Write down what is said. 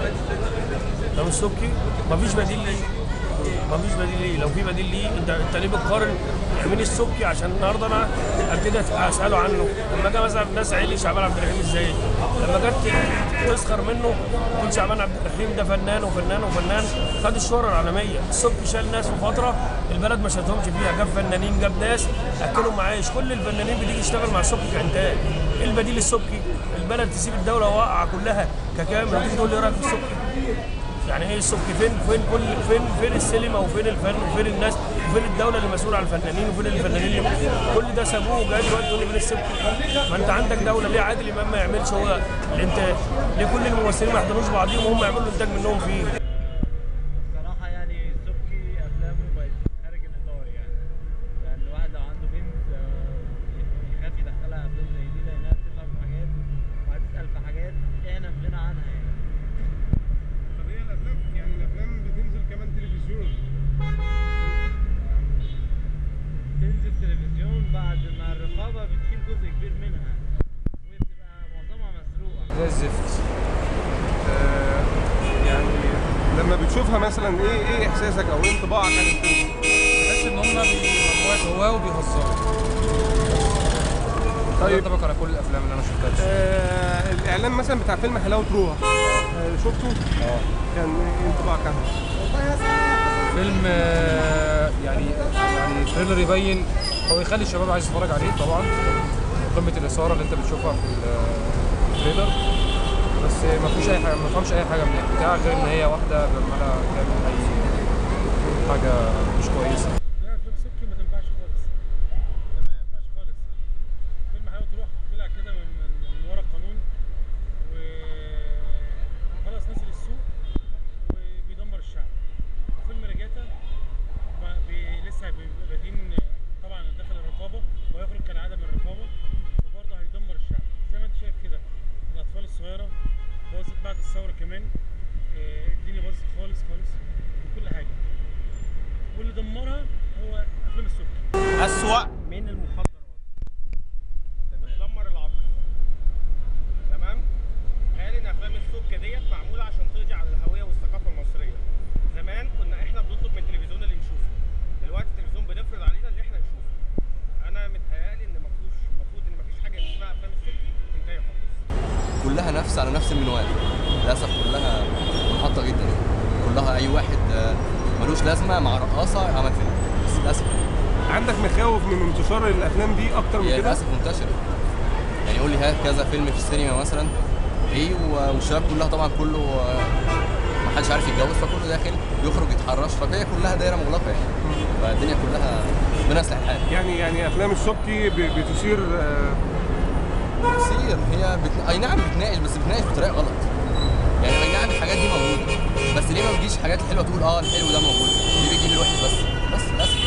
ده مش سبكي مفيش بديل ليه مفيش بديل ليه لو في بديل ليه انت انت ليه بتقارن مين السبكي عشان النهارده انا ابتدي اساله عنه لما جه مثلا الناس عيلي شعبان عبد الرحيم ازاي لما جت تسخر منه تقول شعبان عبد الرحيم ده فنان وفنان وفنان خد الشهره العالميه السبكي شال ناس في فتره البلد ما شالتهمش فيها جاب فنانين جاب ناس اكلهم معايش كل الفنانين بتيجي تشتغل مع السبكي كانتاج ايه البديل السبكي البلد تسيب الدوله واقعه كلها ككامل وتيجي تقول لي ايه رايك في السبكي يعني ايه السبكي فين فين كل فين فين السينما وفين الفن وفين الناس وفين الدوله اللي مسؤوله عن الفنانين وفين الفنانين اللي كل ده سابوه وجاي دلوقتي تقول لي فين السبكي ما انت عندك دوله ليه عادل امام ما يعملش هو الانتاج ليه كل الممثلين ما يحضروش بعضيهم وهم يعملوا انتاج منهم فيه بصراحة يعني سبكي أفلامه بقت خارج الإطار يعني يعني الواحد لو عنده بنت آه، يخاف يدخلها أفلام زي دي لأنها بتفهم في حاجات وهتسأل في حاجات إحنا في غنى عنها يعني طب هي الافلام يعني الافلام بتنزل كمان تلفزيون تنزل تلفزيون بعد ما الرقابة بتشيل جزء كبير منها وبتبقى معظمها مسروقة زي الزفت آه يعني لما بتشوفها مثلا ايه ايه احساسك او ايه انطباعك عن الفيلم؟ بحس ان هم مجموعه هواه وبيهزروا طيب. طيب طبق على كل الافلام اللي انا شفتها آه الاعلان مثلا بتاع فيلم حلاوه روح آه شفته؟ اه كان ايه انطباعك عنه؟ فيلم آه، يعني يعني تريلر يبين هو يخلي الشباب عايز يتفرج عليه طبعا قمه الاثاره اللي انت بتشوفها في ال- التريلر بس ما فيش اي حاجه ما فهمش اي حاجه من البتاع غير ان هي واحده عماله تعمل اي حاجه مش كويسه لا افلام سبكي ما تنفعش خالص تمام ما ينفعش خالص فيلم حلاوه روح طلع كده من, من, من ورا القانون وخلاص نزل السوق وبيدمر الشعب فيلم رجاتا ب- بي- لسه بي- بادين طبعا داخل الرقابه ويخرج كالعاده من الرقابه وبرضه هيدمر الشعب زي ما انت شايف كده الاطفال الصغيره باظت بعد الثوره كمان آه، الدنيا باظت خالص خالص من كل حاجه واللي دمرها هو افلام السبكي أسوأ من المخدرات بتدمر العقل تمام قال ان افلام السبكة ديت معمولة عشان تقضي على الهوية والثقافة المصرية زمان كنا احنا بنطلب من التلفزيون اللي نشوفه دلوقتي التلفزيون بنفرض علينا اللي احنا نشوفه انا متهيألي ان مفروش المفروض ان مفيش حاجة اسمها افلام السبكي تنتهي خالص كلها نفس على نفس المنوال للاسف كلها منحطه جدا يعني. كلها اي واحد آه، ملوش لازمه مع رقاصه عمل فيلم بس للاسف عندك مخاوف من انتشار الافلام دي اكتر من هي كده؟ للاسف منتشره يعني قول لي هات كذا فيلم في السينما مثلا ايه و- والشباب كلها طبعا كله آه، ما حدش عارف يتجوز فكله داخل يخرج يتحرش فهي كلها دايره مغلقه يعني فالدنيا كلها ربنا يصلح الحال يعني يعني افلام السبكي ب- بتثير آه، كتير هي بت... اي نعم بتناقش بس بتناقش بطريقه غلط يعني اي نعم الحاجات دي موجوده بس ليه ما بتجيش حاجات حلوه تقول اه الحلو ده موجود ليه بيجيب الوحش بس بس للاسف